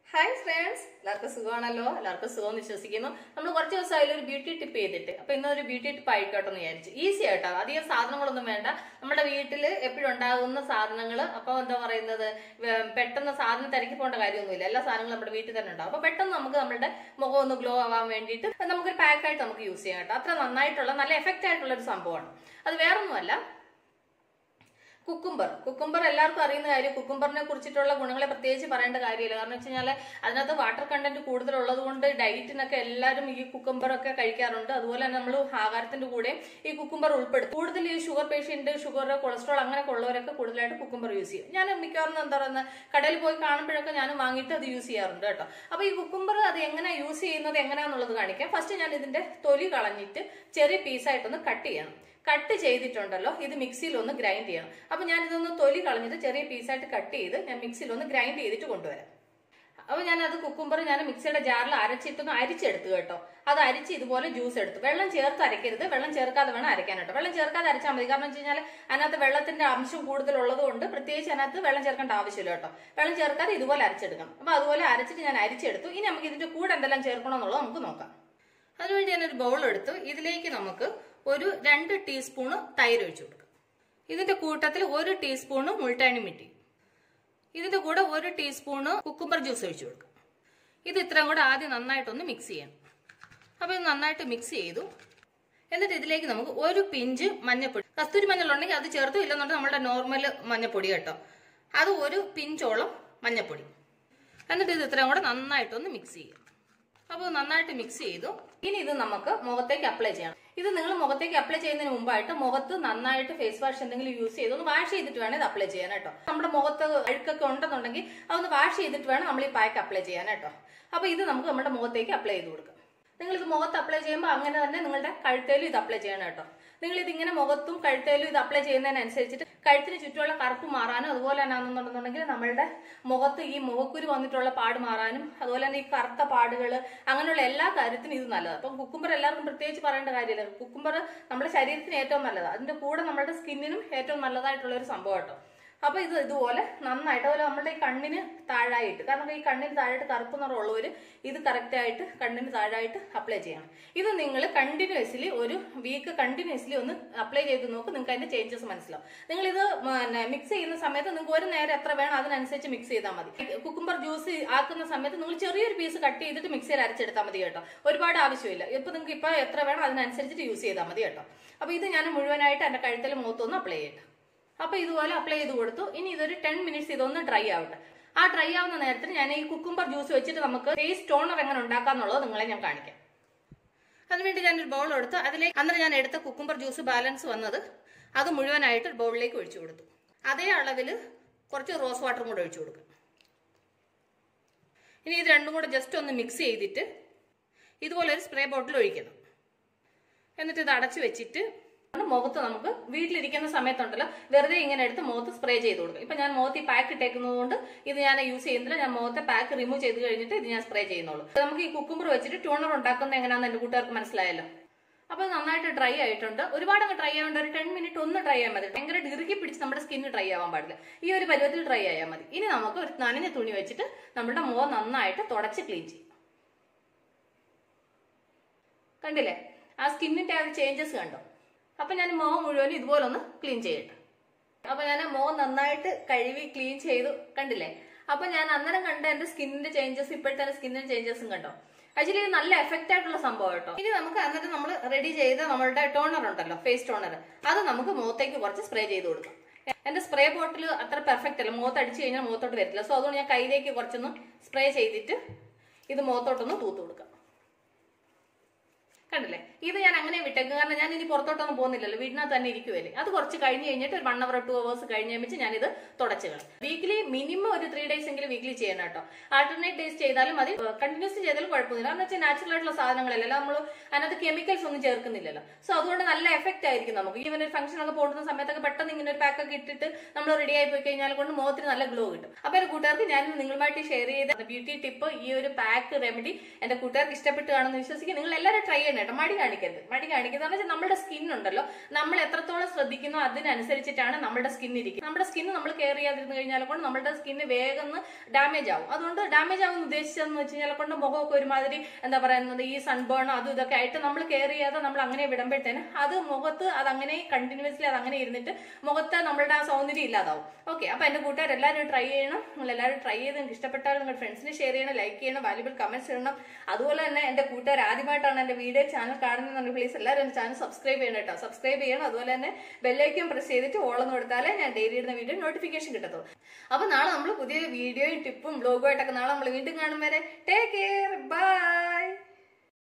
hi friends എല്ലാവർക്കും സുഖമാണല്ലോ എല്ലാവർക്കും സുഖം എന്ന് വിശ്വസിക്കുന്നു നമ്മൾ കുറച്ച് ദിവസമായാലും ഒരു ബ്യൂട്ടി ടിപ്പ് ചെയ്തിട്ട് അപ്പൊ ഇന്നൊരു ബ്യൂട്ടി ടിപ്പ് ആയിക്കോട്ടെ എന്ന് വിചാരിച്ചു ഈസി ആയിട്ടോ അധികം സാധനങ്ങളൊന്നും വേണ്ട നമ്മുടെ വീട്ടിൽ എപ്പോഴും ഉണ്ടാകുന്ന സാധനങ്ങൾ അപ്പൊ എന്താ പറയുന്നത് വേ- പെട്ടെന്ന് സാധനം തിരക്കി പോകേണ്ട കാര്യമൊന്നുമില്ല എല്ലാ സാധനങ്ങളും നമ്മുടെ വീട്ടിൽ തന്നെ ഉണ്ടാവും അപ്പൊ പെട്ടെന്ന് നമുക്ക് നമ്മുടെ മുഖം ഒന്ന് ഗ്ലോ ആവാൻ വേണ്ടിയിട്ട് നമുക്കൊരു പാക്കായിട്ട് നമുക്ക് യൂസ് ചെയ്യാം കേട്ടോ അത്ര നന്നായിട്ടുള്ള നല്ല എഫക്റ്റ് ആയിട്ടുള്ള ഒരു സംഭവമാണ് അത് വേറൊന്നുമല്ല കുക്കുംബർ കുക്കുംബർ എല്ലാവർക്കും അറിയുന്ന കാര്യം കുക്കുംബറിനെ കുറിച്ചിട്ടുള്ള ഗുണങ്ങളെ പ്രത്യേകിച്ച് പറയേണ്ട കാര്യമില്ല കാരണം വെച്ച് കഴിഞ്ഞാൽ അതിനകത്ത് വാട്ടർ കണ്ടന്റ് കൂടുതലുള്ളത് കൊണ്ട് ഡയറ്റിനൊക്കെ എല്ലാവരും ഈ കുക്കുംബർ ഒക്കെ കഴിക്കാറുണ്ട് അതുപോലെ തന്നെ നമ്മൾ ആഹാരത്തിന്റെ കൂടെ ഈ കുക്കുംബർ ഉൾപ്പെടുത്തും കൂടുതൽ ഈ ഷുഗർ പേഷ്യന്റ് ഷുഗർ കൊളസ്ട്രോൾ അങ്ങനെയൊക്കെ ഉള്ളവരൊക്കെ കൂടുതലായിട്ട് കുക്കുംബർ യൂസ് ചെയ്യും ഞാൻ മിക്കവാറും എന്താ പറയുന്നത് കടയിൽ പോയി കാണുമ്പോഴൊക്കെ ഞാൻ വാങ്ങിയിട്ട് അത് യൂസ് ചെയ്യാറുണ്ട് കേട്ടോ അപ്പൊ ഈ കുക്കുംബർ അത് എങ്ങനെ യൂസ് ചെയ്യുന്നത് എങ്ങനെയാന്നുള്ളത് കാണിക്കാം ഫസ്റ്റ് ഞാൻ ഇതിന്റെ തൊലി കളഞ്ഞിട്ട് ചെറിയ പീസായിട്ടൊന്ന് കട്ട് ചെയ്യണം കട്ട് ചെയ്തിട്ടുണ്ടല്ലോ ഇത് മിക്സിയിൽ ഒന്ന് ഗ്രൈൻഡ് ചെയ്യണം അപ്പൊ ഞാൻ ഇതൊന്ന് തൊലി കളഞ്ഞിട്ട് ചെറിയ പീസായിട്ട് കട്ട് ചെയ്ത് ഞാൻ മിക്സിയിൽ ഒന്ന് ഗ്രൈൻഡ് ചെയ്തിട്ട് കൊണ്ടുവരാം അപ്പൊ ഞാൻ അത് കുക്കുംബർ ഞാൻ മിക്സിയുടെ ജാറിൽ അരച്ചിട്ടൊന്ന് അരിച്ചെടുത്തു കേട്ടോ അത് അരിച്ച് ഇതുപോലെ ജ്യൂസ് എടുത്തു വെള്ളം ചേർത്ത് അരയ്ക്കരുത് വെള്ളം ചേർക്കാതെ വേണം അരയ്ക്കാൻ കേട്ടോ വെള്ളം ചേർക്കാതെ അരച്ചാൽ മതി കാരണം വെച്ച് കഴിഞ്ഞാൽ അതിനകത്ത് വെള്ളത്തിന്റെ അംശം കൂടുതലുള്ളത് കൊണ്ട് പ്രത്യേകിച്ച് അതിനകത്ത് വെള്ളം ചേർക്കേണ്ട ആവശ്യമില്ല കേട്ടോ വെള്ളം ചേർക്കാതെ ഇതുപോലെ അരച്ചെടുക്കണം അപ്പൊ അതുപോലെ അരച്ചിട്ട് ഞാൻ അരിച്ചെടുത്തു ഇനി നമുക്ക് ഇതിന്റെ കൂടെ എന്തെല്ലാം ചേർക്കണമെന്നുള്ളത് നമുക്ക് നോക്കാം അതിനുവേണ്ടി ഞാനൊരു ബൗൾ എടുത്തു ഇതിലേക്ക് നമുക്ക് ഒരു രണ്ട് ടീസ്പൂണ് തൈര് ഒഴിച്ചു കൊടുക്കാം ഇതിന്റെ കൂട്ടത്തിൽ ഒരു ടീസ്പൂണ് മുൾട്ടാണി മിട്ടി ഇതിന്റെ കൂടെ ഒരു ടീസ്പൂണ് കുക്കുംബർ ജ്യൂസ് ഒഴിച്ചു കൊടുക്കാം ഇത് ഇത്രയും കൂടെ ആദ്യം നന്നായിട്ടൊന്ന് മിക്സ് ചെയ്യണം അപ്പോൾ ഇത് നന്നായിട്ട് മിക്സ് ചെയ്തു എന്നിട്ട് ഇതിലേക്ക് നമുക്ക് ഒരു പിഞ്ച് മഞ്ഞപ്പൊടി കസ്തൂരി മഞ്ഞളുണ്ടെങ്കിൽ അത് ചേർത്തു ഇല്ലെന്നുണ്ടെങ്കിൽ നമ്മുടെ നോർമൽ മഞ്ഞപ്പൊടി കേട്ടോ അത് ഒരു പിഞ്ചോളം മഞ്ഞപ്പൊടി എന്നിട്ട് ഇത് ഇത്രയും കൂടെ നന്നായിട്ടൊന്ന് മിക്സ് ചെയ്യാം അപ്പോൾ നന്നായിട്ട് മിക്സ് ചെയ്തു ഇനി ഇത് നമുക്ക് മുഖത്തേക്ക് അപ്ലൈ ചെയ്യണം ഇത് നിങ്ങൾ മുഖത്തേക്ക് അപ്ലൈ ചെയ്യുന്നതിന് മുമ്പായിട്ട് മുഖത്ത് നന്നായിട്ട് ഫേസ് വാഷ് എന്തെങ്കിലും യൂസ് ചെയ്ത് ഒന്ന് വാഷ് ചെയ്തിട്ട് വേണം ഇത് അപ്ലൈ ചെയ്യാൻ കേട്ടോ നമ്മുടെ മുഖത്ത് അഴുക്കൊക്കെ ഉണ്ടെന്നുണ്ടെങ്കിൽ അതൊന്ന് വാഷ് ചെയ്തിട്ട് വേണം നമ്മൾ ഈ പാക്ക് അപ്ലൈ ചെയ്യാൻ കേട്ടോ അപ്പൊ ഇത് നമുക്ക് നമ്മുടെ മുഖത്തേക്ക് അപ്ലൈ ചെയ്ത് കൊടുക്കാം നിങ്ങൾ ഇത് മുഖത്ത് അപ്ലൈ ചെയ്യുമ്പോൾ അങ്ങനെ തന്നെ നിങ്ങളുടെ കഴുത്തേലും ഇത് അപ്ലൈ ചെയ്യണം കേട്ടോ നിങ്ങൾ ഇതിങ്ങനെ മുഖത്തും കഴുത്തേലും ഇത് അപ്ലൈ ചെയ്യുന്നതിനനുസരിച്ചിട്ട് കഴുത്തിന് ചുറ്റുമുള്ള കറുപ്പ് മാറാനും അതുപോലെ തന്നെ ആണെന്നുണ്ടെന്നുണ്ടെങ്കിൽ നമ്മളുടെ മുഖത്ത് ഈ മുഖക്കുരു വന്നിട്ടുള്ള പാട് മാറാനും അതുപോലെ തന്നെ ഈ കറുത്ത പാടുകൾ അങ്ങനെയുള്ള എല്ലാ കാര്യത്തിനും ഇത് നല്ലതാണ് അപ്പം കുക്കുംബർ എല്ലാവർക്കും പ്രത്യേകിച്ച് പറയേണ്ട കാര്യമില്ല കുക്കുംബർ നമ്മുടെ ശരീരത്തിന് ഏറ്റവും നല്ലതാണ് അതിന്റെ കൂടെ നമ്മുടെ സ്കിന്നിനും ഏറ്റവും നല്ലതായിട്ടുള്ള ഒരു സംഭവം കേട്ടോ അപ്പൊ ഇത് ഇതുപോലെ നന്നായിട്ട് അതുപോലെ നമ്മുടെ ഈ കണ്ണിന് താഴായിട്ട് കാരണം ഈ കണ്ണിന് താഴായിട്ട് കറുപ്പ് നിറമുള്ളവർ ഇത് കറക്റ്റ് ആയിട്ട് കണ്ണിന് താഴായിട്ട് അപ്ലൈ ചെയ്യണം ഇത് നിങ്ങൾ കണ്ടിന്യൂസ്ലി ഒരു വീക്ക് കണ്ടിന്യൂസ്ലി ഒന്ന് അപ്ലൈ ചെയ്ത് നോക്കും നിങ്ങൾക്ക് അതിന്റെ ചേഞ്ചസ് മനസ്സിലാവും നിങ്ങൾ ഇത് മിക്സ് ചെയ്യുന്ന സമയത്ത് നിങ്ങൾക്ക് ഒരു നേരം എത്ര വേണം അതിനനുസരിച്ച് മിക്സ് ചെയ്താൽ മതി കുക്കുംബർ ജ്യൂസ് ആക്കുന്ന സമയത്ത് നിങ്ങൾ ചെറിയൊരു പീസ് കട്ട് ചെയ്തിട്ട് മിക്സിയിൽ അരച്ചെടുത്താൽ മതി കേട്ടോ ഒരുപാട് ആവശ്യമില്ല ഇപ്പൊ നിങ്ങൾക്ക് ഇപ്പൊ എത്ര വേണം അതിനനുസരിച്ചിട്ട് യൂസ് ചെയ്താൽ മതി കേട്ടോ അപ്പൊ ഇത് ഞാൻ മുഴുവനായിട്ട് എന്റെ കഴുത്തിൽ മുഖത്തൊന്ന് അപ്ലൈ ചെയ്യട്ടെ അപ്പൊ ഇതുപോലെ അപ്ലൈ ചെയ്ത് കൊടുത്തു ഇനി ഇതൊരു ടെൻ മിനിറ്റ്സ് ഇതൊന്ന് ഡ്രൈ ആവട്ടെ ആ ഡ്രൈ ആവുന്ന നേരത്തിന് ഞാൻ ഈ കുക്കുംബർ ജ്യൂസ് വെച്ചിട്ട് നമുക്ക് ഫേസ് ടോണർ എങ്ങനെ ഉണ്ടാക്കാന്നുള്ളത് നിങ്ങളെ ഞാൻ കാണിക്കാം അതിനുവേണ്ടി ഞാനൊരു ബൗൾ എടുത്ത് അതിലേക്ക് അന്നേരം ഞാൻ എടുത്ത കുക്കുംബർ ജ്യൂസ് ബാലൻസ് വന്നത് അത് മുഴുവനായിട്ട് ഒരു ബൗളിലേക്ക് ഒഴിച്ചു കൊടുത്തു അതേ അളവിൽ കുറച്ച് റോസ് വാട്ടറും കൂടെ ഒഴിച്ചു കൊടുക്കും ഇനി ഇത് രണ്ടും കൂടെ ജസ്റ്റ് ഒന്ന് മിക്സ് ചെയ്തിട്ട് ഇതുപോലെ ഒരു സ്പ്രേ ബോട്ടിൽ ഒഴിക്കണം എന്നിട്ട് ഇത് അടച്ചു വെച്ചിട്ട് മുഖത്ത് നമുക്ക് വീട്ടിലിരിക്കുന്ന സമയത്തുണ്ടല്ലോ വെറുതെ ഇങ്ങനെ എടുത്ത് മുഖത്ത് സ്പ്രേ ചെയ്ത് കൊടുക്കും ഇപ്പൊ ഞാൻ മുഖത്ത് ഈ പാക്ക് ഇട്ടേക്കുന്നത് കൊണ്ട് ഇത് ഞാൻ യൂസ് ചെയ്യുന്നില്ല ഞാൻ മുഖത്തെ പാക്ക് റിമൂവ് ചെയ്ത് കഴിഞ്ഞിട്ട് ഇത് ഞാൻ സ്പ്രേ ചെയ്യുന്നുള്ളൂ നമുക്ക് ഈ കുക്കുംബർ വെച്ചിട്ട് ട്യൂണർ ഉണ്ടാക്കുന്നത് എങ്ങനെയാണെന്ന് എന്റെ കൂട്ടുകാർക്ക് മനസ്സിലായല്ലോ അപ്പൊ നന്നായിട്ട് ഡ്രൈ ആയിട്ടുണ്ട് ഒരുപാട് അങ്ങ് ഡ്രൈ ആവേണ്ട ഒരു ടെൻ മിനിറ്റ് ഒന്ന് ഡ്രൈ ആയാൽ മതി ഭയങ്കര ഇറുക്കി പിടിച്ച് നമ്മുടെ സ്കിന്ന് ഡ്രൈ ആവാൻ പാടില്ല ഈ ഒരു പരുവത്തിൽ ഡ്രൈ ആയാൽ മതി ഇനി നമുക്ക് ഒരു നനഞ്ഞ തുണി വെച്ചിട്ട് നമ്മുടെ മുഖം നന്നായിട്ട് തുടച്ച് ക്ലീൻ ചെയ്യും കണ്ടില്ലേ ആ സ്കിന്നിന്റെ ആ ചേഞ്ചസ് കണ്ടോ അപ്പൊ ഞാൻ മുഖം മുഴുവൻ ഇതുപോലെ ഒന്ന് ക്ലീൻ ചെയ്യട്ടെ അപ്പൊ ഞാൻ മുഖം നന്നായിട്ട് കഴുകി ക്ലീൻ ചെയ്തു കണ്ടില്ലേ അപ്പൊ ഞാൻ അന്നേരം കണ്ട എന്റെ സ്കിന്നിന്റെ ചേഞ്ചസ് ഇപ്പോഴത്തെ സ്കിന്നിന്റെ ചേഞ്ചസും കണ്ടോ ആക്ച്വലി ഇത് നല്ല എഫക്റ്റ് ആയിട്ടുള്ള സംഭവം കേട്ടോ ഇനി നമുക്ക് എന്നിട്ട് നമ്മൾ റെഡി ചെയ്ത നമ്മളുടെ ടോണർ ഉണ്ടല്ലോ ഫേസ് ടോണർ അത് നമുക്ക് മുഖത്തേക്ക് കുറച്ച് സ്പ്രേ ചെയ്ത് കൊടുക്കാം എന്റെ സ്പ്രേ ബോട്ടിൽ അത്ര പെർഫെക്റ്റ് അല്ല മുഖത്ത് അടിച്ചു കഴിഞ്ഞാൽ മുഖത്തോട്ട് വരില്ല സോ അതുകൊണ്ട് ഞാൻ കയ്യിലേക്ക് കുറച്ചൊന്ന് സ്പ്രേ ചെയ്തിട്ട് ഇത് മുഖത്തോട്ടൊന്ന് തൂത്ത് കൊടുക്കാം കണ്ടില്ലേ ഇത് ഞാൻ അങ്ങനെ വിട്ടേക്കും കാരണം ഞാൻ ഇനി പുറത്തോട്ടൊന്നും പോകുന്നില്ലല്ലോ വീടിനകത്ത് തന്നെ ഇരിക്കുവല്ലേ അത് കുറച്ച് കഴിഞ്ഞ് കഴിഞ്ഞിട്ട് ഒരു വൺ അവർ ടു അവേഴ്സ് കഴിഞ്ഞ് കഴിച്ച് ഞാനിത് തുടച്ചു കളയും വീക്കിലി മിനിമം ഒരു ത്രീ ഡേയ്സ് എങ്കിലും വീക്കിലി ചെയ്യണം കേട്ടോ ആൾട്ടർനേറ്റ് ഡേയ്സ് ചെയ്താലും മതി കണ്ടിന്യൂസ് ചെയ്താലും കുഴപ്പമൊന്നുമില്ല കാരണം വെച്ചാൽ നാച്ചുറൽ ആയിട്ടുള്ള സാധനങ്ങളല്ല നമ്മൾ അതിനകത്ത് കെമിക്കൽസ് ഒന്നും ചേർക്കുന്നില്ലല്ലോ സോ അതുകൊണ്ട് നല്ല എഫക്റ്റ് ആയിരിക്കും നമുക്ക് ഈവൻ ഒരു ഫംഗ്ഷൻ ഒക്കെ പോകുന്ന സമയത്തൊക്കെ പെട്ടെന്ന് ഇങ്ങനെ ഒരു പാക്കൊക്കെ ഇട്ടിട്ട് നമ്മൾ റെഡി ആയി പോയി കഴിഞ്ഞാൽ കൊണ്ട് മുഖത്തിന് നല്ല ഗ്ലോ കിട്ടും അപ്പൊ എന്റെ കൂട്ടുകാർക്ക് ഞാൻ നിങ്ങളുമായിട്ട് ഷെയർ ചെയ്ത ബ്യൂട്ടി ടിപ്പ് ഈ ഒരു പാക്ക് റെമഡി എന്റെ കൂട്ടുകാർക്ക് ഇഷ്ടപ്പെട്ട് കാണുമെന്ന് വിശ്വസിക്കും നിങ്ങൾ എല്ലാവരും ട്രൈ ചെയ്യണം കേട്ടോ മടി കാണിക്കരുത് മടി കാണിക്കുന്നത് എന്ന് വെച്ചാൽ നമ്മുടെ സ്കിൻ ഉണ്ടല്ലോ നമ്മൾ എത്രത്തോളം ശ്രദ്ധിക്കുന്നോ അതിനനുസരിച്ചിട്ടാണ് നമ്മുടെ സ്കിൻ ഇരിക്കുന്നത് നമ്മുടെ സ്കിൻ നമ്മൾ കെയർ ചെയ്യാതിരുന്നു കഴിഞ്ഞാൽ കൊണ്ട് നമ്മുടെ സ്കിന്ന് വേഗം ഡാമേജ് ആവും അതുകൊണ്ട് ഡാമേജ് ആവും ഉദ്ദേശിച്ചതെന്ന് വെച്ച് കഴിഞ്ഞാൽ കൊണ്ട് മുഖമൊക്കെ ഒരുമാതിരി എന്താ പറയുന്നത് ഈ സൺബേൺ അതും ഇതൊക്കെ ആയിട്ട് നമ്മൾ കെയർ ചെയ്യാതെ നമ്മൾ അങ്ങനെ വിടുമ്പോഴത്തേന് അത് മുഖത്ത് അത് അങ്ങനെ കണ്ടിന്യൂസ്ലി അത് അങ്ങനെ ഇരുന്നിട്ട് മുഖത്ത് നമ്മളുടെ ആ സൗന്ദര്യം ഇല്ലാതാവും ഓക്കെ അപ്പൊ എന്റെ കൂട്ടുകാരെല്ലാവരും ട്രൈ ചെയ്യണം നിങ്ങൾ എല്ലാവരും ട്രൈ ചെയ്ത് നിങ്ങൾക്ക് ഇഷ്ടപ്പെട്ടാൽ നിങ്ങൾ ഫ്രണ്ട്സിന് ഷെയർ ചെയ്യണം ലൈക്ക് ചെയ്യണം വാല്യുബിൾ കമന്റ്സ് ഇടണം അതുപോലെ തന്നെ എന്റെ കൂട്ടുകാർ ആദ്യമായിട്ടാണ് എന്റെ വീഡിയോ ചാനൽ കാണുന്നതെന്നുണ്ടെങ്കിൽ പ്ലീസ് എല്ലാവരും എന്റെ ചാനൽ സബ്സ്ക്രൈബ് ചെയ്യണം കേട്ടോ സബ്സ്ക്രൈബ് ചെയ്യണം അതുപോലെ തന്നെ ബെല്ലൈക്കും പ്രസ് ചെയ്തിട്ട് ഓളെന്ന് കൊടുത്താലേ ഞാൻ ഡെയിലി ഇടുന്ന വീഡിയോ നോട്ടിഫിക്കേഷൻ കിട്ടത്തുള്ളൂ അപ്പൊ നാളെ നമ്മൾ പുതിയ വീഡിയോയും ടിപ്പും ബ്ലോഗും ആയിട്ടൊക്കെ നാളെ നമ്മൾ വീണ്ടും കാണും വരെ ടേക്ക് കെയർ ബൈ